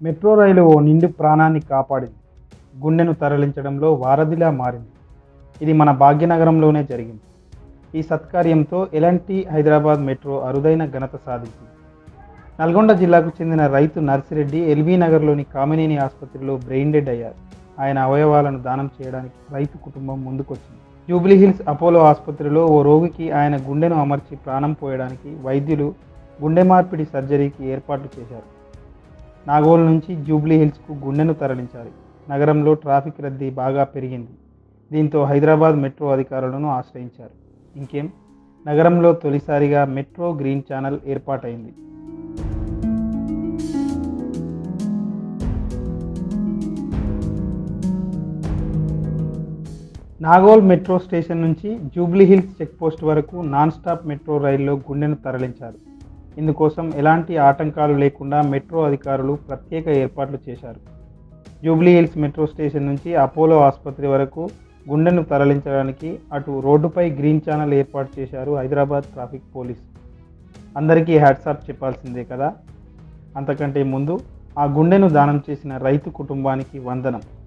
metro రైలు ఓ నిండు ప్రాణాన్ని కాపాడింది గుండెను తరలించడంలో వారధిలా మారింది ఇది మన భాగ్యనగరంలోనే జరిగింది ఈ సత్కార్యంతో ఎలాంటి హైదరాబాద్ మెట్రో అరుదైన ఘనత సాధించింది నల్గొండ జిల్లాకు చెందిన రైతు నర్సిరెడ్డి ఎల్బీ నగర్లోని కామినేని ఆసుపత్రిలో బ్రెయిన్ డెడ్ అయ్యారు ఆయన అవయవాలను దానం చేయడానికి రైతు కుటుంబం ముందుకొచ్చింది జూబ్లీ హిల్స్ అపోలో ఆసుపత్రిలో ఓ రోగికి ఆయన గుండెను అమర్చి ప్రాణం పోయడానికి వైద్యులు గుండె మార్పిడి సర్జరీకి ఏర్పాట్లు చేశారు నాగోల్ నుంచి జూబ్లీ హిల్స్కు గుండెను తరలించారు నగరంలో ట్రాఫిక్ రద్దీ బాగా పెరిగింది దీంతో హైదరాబాద్ మెట్రో అధికారులను ఆశ్రయించారు ఇంకేం నగరంలో తొలిసారిగా మెట్రో గ్రీన్ ఛానల్ ఏర్పాటైంది నాగోల్ మెట్రో స్టేషన్ నుంచి జూబ్లీ హిల్స్ చెక్ పోస్ట్ వరకు నాన్ స్టాప్ మెట్రో రైల్లో గుండెను తరలించారు ఇందుకోసం ఎలాంటి ఆటంకాలు లేకుండా మెట్రో అధికారులు ప్రత్యేక ఏర్పాట్లు చేశారు జూబ్లీ హిల్స్ మెట్రో స్టేషన్ నుంచి అపోలో ఆసుపత్రి వరకు గుండెను తరలించడానికి అటు రోడ్డుపై గ్రీన్ ఛానల్ ఏర్పాటు చేశారు హైదరాబాద్ ట్రాఫిక్ పోలీస్ అందరికీ హ్యాట్సాప్ చెప్పాల్సిందే కదా అంతకంటే ముందు ఆ గుండెను దానం చేసిన రైతు కుటుంబానికి వందనం